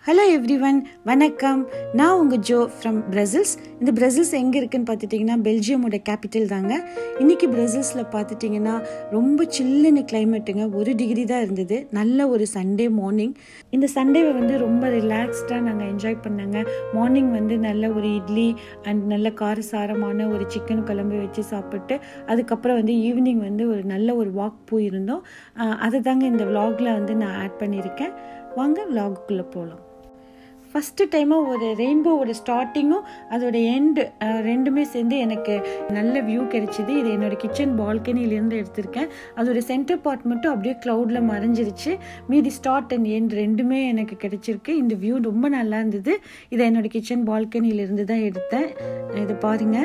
hello everyone வணக்கம் நான் உங்கள் ஜோ ஃப்ரம் பிரசில்ஸ் இந்த பிரசில்ஸ் எங்கே இருக்குன்னு பார்த்துட்டிங்கன்னா பெல்ஜியமோட கேபிட்டல் தாங்க இன்றைக்கி பிரசில்ஸில் பார்த்துட்டிங்கன்னா ரொம்ப சில்லுன்னு கிளைமேட்டுங்க ஒரு டிகிரி தான் இருந்தது நல்ல ஒரு சண்டே மார்னிங் இந்த சண்டேவை வந்து ரொம்ப ரிலாக்ஸ்டாக நாங்கள் என்ஜாய் பண்ணாங்க மார்னிங் வந்து நல்ல ஒரு இட்லி அண்ட் நல்ல காரசாரமான ஒரு சிக்கன் குழம்பு வச்சு சாப்பிட்டு அதுக்கப்புறம் வந்து ஈவினிங் வந்து ஒரு நல்ல ஒரு வாக் போயிருந்தோம் அஹ் அதை தாங்க இந்த vlogல வந்து நான் ஆட் பண்ணியிருக்கேன் வாங்க vlogக்குள்ளே போகலாம் ஃபஸ்ட்டு டைமாக ஒரு ரெயின்போவோட ஸ்டார்டிங்கும் அதோட எண்டு ரெண்டுமே சேர்ந்து எனக்கு நல்ல வியூ கிடைச்சிது இது என்னோட கிச்சன் பால்கனிலேருந்து எடுத்திருக்கேன் அதோட சென்டர் பார்ட் மட்டும் அப்படியே க்ளவுடில் மறைஞ்சிருச்சு மீதி ஸ்டார்ட் அண்ட் எண்ட் ரெண்டுமே எனக்கு கிடைச்சிருக்கு இந்த வியூ ரொம்ப நல்லா இருந்தது இதை என்னோட கிச்சன் பால்கனியிலேருந்து தான் எடுத்தேன் இதை பாருங்கள்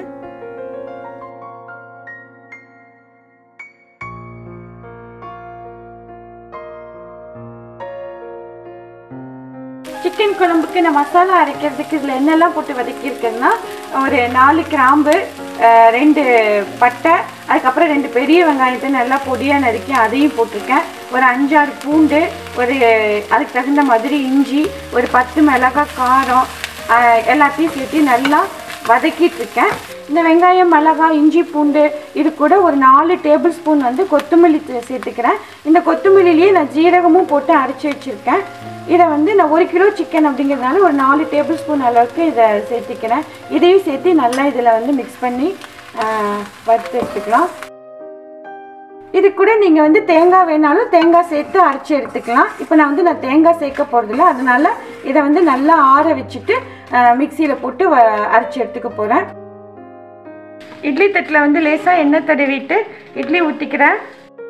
சிக்கன் குழம்புக்கு நான் மசாலா அரைக்கிறதுக்கு இதில் என்னெல்லாம் போட்டு வதக்கியிருக்கேன்னா ஒரு நாலு கிராம்பு அஹ், ரெண்டு பட்டை அதுக்கப்புறம் ரெண்டு பெரிய வெங்காயத்தை நல்லா பொடியாக நறுக்கி அதையும் போட்டிருக்கேன் ஒரு அஞ்சாறு பூண்டு ஒரு அதுக்கு தகுந்த மாதிரி இஞ்சி ஒரு பத்து மிளகாய் காரம் அஹ், எல்லாத்தையும் சேர்த்து நல்லா வதக்கிட்டு இருக்கேன் இந்த வெங்காயம் மிளகாய் இஞ்சி பூண்டு இது கூட ஒரு நாலு டேபிள் ஸ்பூன் வந்து கொத்தமல்லி தே- சேர்த்துக்கிறேன் இந்த கொத்தமல்லிலேயே நான் ஜீரகமும் போட்டு அரைச்சி வச்சுருக்கேன் இதை வந்து நான் ஒரு கிலோ சிக்கன் அப்படிங்கிறதுனால ஒரு நாலு டேபிள் ஸ்பூன் அளவுக்கு இதை சேர்த்திக்கிறேன் இதையும் சேர்த்து நல்லா இதில் வந்து மிக்ஸ் பண்ணி ஆஹ், வறுத்து எடுத்துக்கலாம் இது கூட நீங்கள் வந்து தேங்காய் வேணாலும் தேங்காய் சேர்த்து அரைச்சி எடுத்துக்கலாம் இப்போ நான் வந்து நான் தேங்காய் சேர்க்க போகிறதில்ல அதனால இதை வந்து நல்லா ஆற வச்சுட்டு மிக்சியில் போட்டு வ அரைச்சி எடுத்துக்க போகிறேன் இட்லி தட்டில் வந்து லேசாக எண்ணெய் தடவிட்டு இட்லி ஊற்றிக்கிறேன்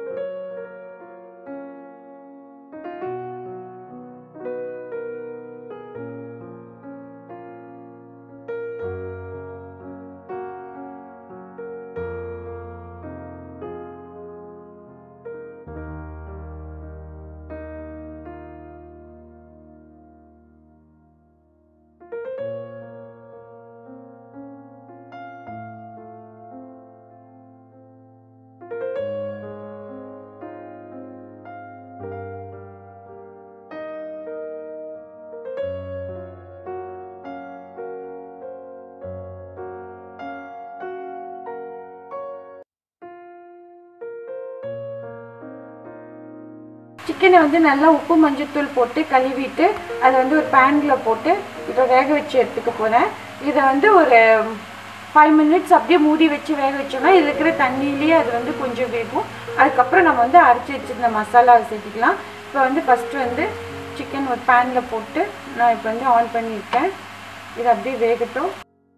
சிக்கனை வந்து நல்லா உப்பு மஞ்சத்தூள் போட்டு கழுவிட்டு அதை வந்து ஒரு பேனில் போட்டு இப்போ வேக வச்சு எடுத்துக்க போகிறேன் இதை வந்து ஒரு ஃபைவ் மினிட்ஸ் அப்படியே மூடி வச்சு வேக வச்சோம்னா இதில் இருக்கிற தண்ணியிலேயே அது வந்து கொஞ்சம் வேகும் அதுக்கப்புறம் நம்ம வந்து அரைச்சி வச்சிருந்த மசாலாவை சேர்த்துக்கலாம் இப்போ வந்து ஃபஸ்ட்டு வந்து சிக்கன் ஒரு பேனில் போட்டு நான் இப்போ வந்து ஆன் பண்ணியிருக்கேன் இது அப்படியே வேகட்டும்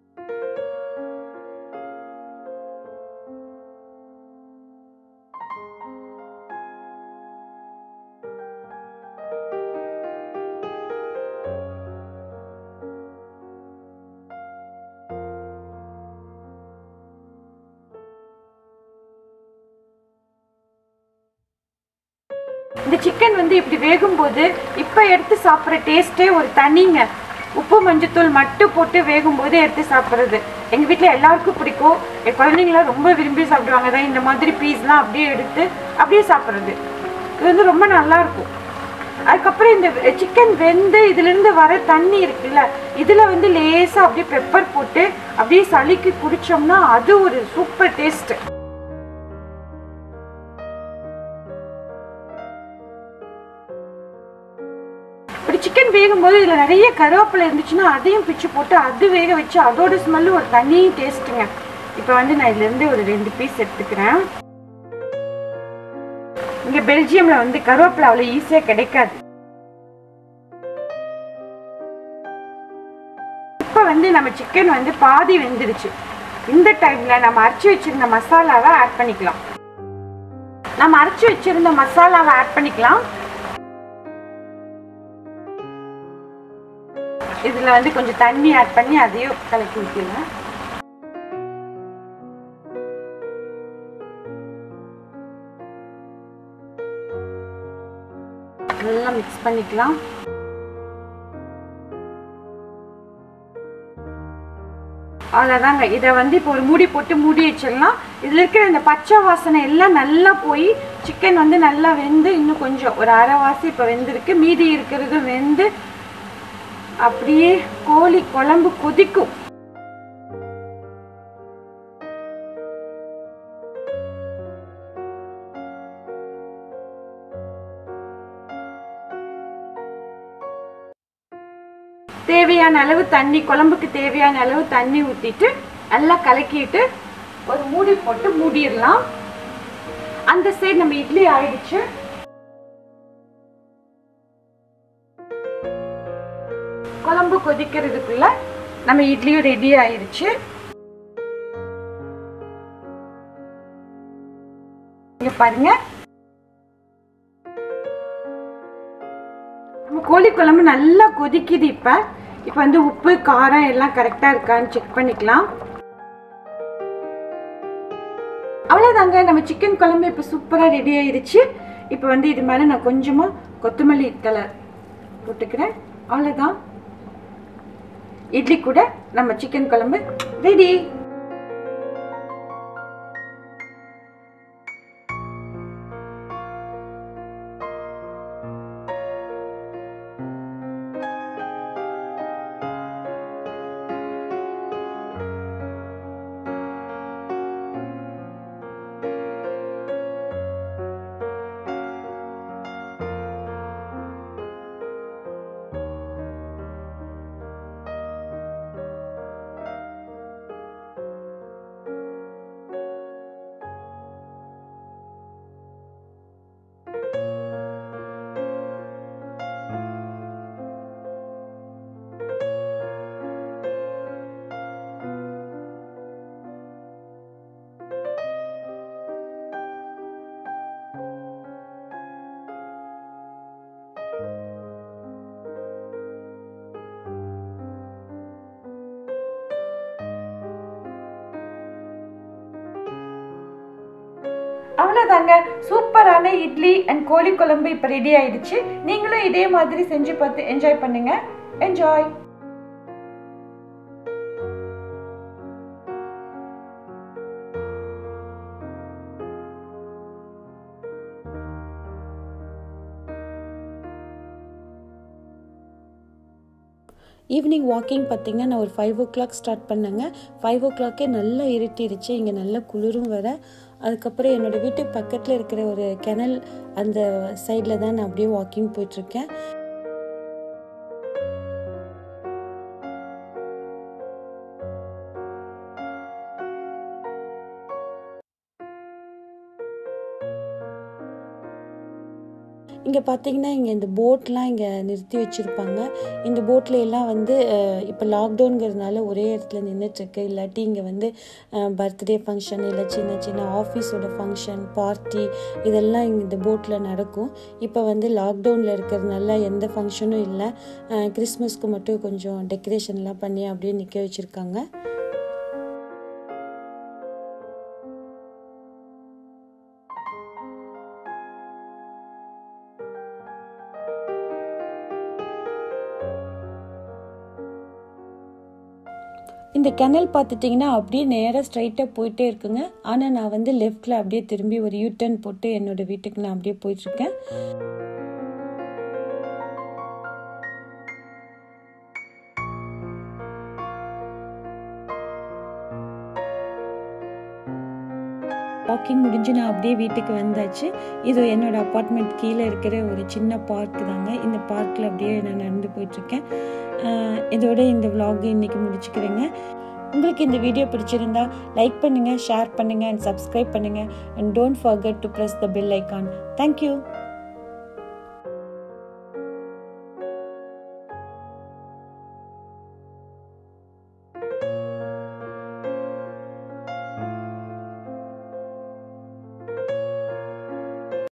இந்த சிக்கன் வந்து இப்படி வேகும்போது இப்போ எடுத்து சாப்பிட்ற டேஸ்ட்டே ஒரு தனிங்க உப்பு மஞ்சத்தூள் மட்டும் போட்டு வேகும்போது எடுத்து சாப்பிட்றது எங்கள் வீட்டில் எல்லாருக்கும் பிடிக்கும் என் குழந்தைங்களாம் ரொம்ப விரும்பி சாப்பிடுவாங்க தான் இந்த மாதிரி பீஸ்லாம் அப்படியே எடுத்து அப்படியே சாப்பிட்றது இது வந்து ரொம்ப நல்லா இருக்கும் அதுக்கப்புறம் இந்த சிக்கன் வெந்து இதுலேருந்து வர தண்ணி இருக்குல்ல இதில் வந்து லேசாக அப்படியே பெப்பர் போட்டு அப்படியே சளிக்கு குடிச்சோம்னா அது ஒரு சூப்பர் டேஸ்ட்டு இப்படி சிக்கன் வேகும்போது இதில் நிறைய கருவேப்பிலை இருந்துச்சுன்னா அதையும் பிச்சு போட்டு அது வேக வச்சு அதோட ஸ்மெல்லு ஒரு தனி டேஸ்ட்டுங்க இப்போ வந்து நான் இதுலேருந்து ஒரு ரெண்டு பீஸ் எடுத்துக்கிறேன் இங்கே பெல்ஜியமில் வந்து கருவேப்பிலை அவ்வளோ ஈஸியாக கிடைக்காது இப்போ வந்து நம்ம சிக்கன் வந்து பாதி வெந்துடுச்சு இந்த டைமில் நம்ம அரைச்சி வச்சிருந்த மசாலாவை ஆட் பண்ணிக்கலாம் நம்ம அரைச்சி வச்சிருந்த மசாலாவை ஆட் பண்ணிக்கலாம் இதில் வந்து கொஞ்சம் தண்ணி ஆட் பண்ணி அதையும் கலக்கி ஊற்றிடுங்க நல்லா மிக்ஸ் பண்ணிக்கலாம் அவ்வளோதாங்க இதை வந்து இப்போ ஒரு மூடி போட்டு மூடி வச்சிடலாம் இதில் இருக்கிற இந்த பச்சை வாசனை எல்லாம் நல்லா போய் சிக்கன் வந்து நல்லா வெந்து இன்னும் கொஞ்சம் ஒரு அரை வாசி இப்போ வெந்திருக்கு மீதி இருக்கிறதும் வெந்து அப்படியே கோழி குழம்பு கொதிக்கும் தேவையான அளவு தண்ணி குழம்புக்கு தேவையான அளவு தண்ணி ஊற்றிட்டு நல்லா கலக்கிட்டு ஒரு மூடி போட்டு மூடிடலாம் அந்த சைடு நம்ம இட்லி ஆயிடுச்சு குழம்பு கொதிக்கிறதுக்குள்ள நம்ம இட்லியும் ரெடி ஆயிடுச்சு இங்க பாருங்க நம்ம கோழி குழம்பு நல்லா கொதிக்குது இப்ப இப்ப வந்து உப்பு காரம் எல்லாம் கரெக்டா இருக்கான்னு செக் பண்ணிக்கலாம் அவ்வளோதாங்க நம்ம சிக்கன் குழம்பு இப்போ சூப்பராக ரெடி ஆயிடுச்சு இப்போ வந்து இது மேலே நான் கொஞ்சமாக கொத்தமல்லி தலை போட்டுக்கிறேன் அவ்வளோதான் இட்லி கூட நம்ம சிக்கன் குழம்பு ரெடி அவ்வளோதாங்க சூப்பரான இட்லி அண்ட் கோழி குழம்பு இப்போ ரெடி ஆயிடுச்சு நீங்களும் இதே மாதிரி செஞ்சு பார்த்து என்ஜாய் பண்ணுங்க என்ஜாய் ஈவினிங் வாக்கிங் பார்த்திங்கன்னா நான் ஒரு ஃபைவ் ஓ கிளாக் ஸ்டார்ட் பண்ணேங்க ஃபைவ் ஓ கிளாக்கே நல்லா இருட்டிருச்சு இங்கே நல்லா குளிரும் வர அதுக்கப்புறம் என்னோடய வீட்டுக்கு பக்கத்தில் இருக்கிற ஒரு கிணல் அந்த சைடில் தான் நான் அப்படியே வாக்கிங் போயிட்டுருக்கேன் இங்கே பார்த்தீங்கன்னா இங்கே இந்த போட்லாம் இங்கே நிறுத்தி வச்சுருப்பாங்க இந்த போட்டில் எல்லாம் வந்து இப்போ லாக்டவுனுங்கிறதுனால ஒரே இடத்துல நின்றுட்டுருக்கு இல்லாட்டி இங்கே வந்து பர்த்டே ஃபங்க்ஷன் இல்லை சின்ன சின்ன ஆஃபீஸோட ஃபங்க்ஷன் பார்ட்டி இதெல்லாம் இங்கே இந்த போட்டில் நடக்கும் இப்போ வந்து லாக்டவுனில் இருக்கிறதுனால எந்த ஃபங்க்ஷனும் இல்லை கிறிஸ்மஸ்க்கு மட்டும் கொஞ்சம் டெக்கரேஷன்லாம் பண்ணி அப்படியே நிற்க வச்சுருக்காங்க இந்த கெனல் பார்த்துட்டிங்கன்னா அப்படியே நேராக ஸ்ட்ரைட்டாக போயிட்டே இருக்குங்க ஆனால் நான் வந்து லெஃப்டில் அப்படியே திரும்பி ஒரு யூ டர்ன் போட்டு என்னோடய வீட்டுக்கு நான் அப்படியே போயிட்டுருக்கேன் வாக்கிங் முடிஞ்சு நான் அப்படியே வீட்டுக்கு வந்தாச்சு இது என்னோட அப்பார்ட்மெண்ட் கீழே இருக்கிற ஒரு சின்ன பார்க் தாங்க இந்த பார்க்கில் அப்படியே நான் நடந்து போயிட்டுருக்கேன் இதோட இந்த விலாக் இன்னைக்கு முடிச்சுக்கிறேங்க உங்களுக்கு இந்த வீடியோ பிடிச்சிருந்தா லைக் பண்ணுங்கள் ஷேர் பண்ணுங்கள் அண்ட் சப்ஸ்கிரைப் பண்ணுங்கள் and don't forget to press the bell icon thank you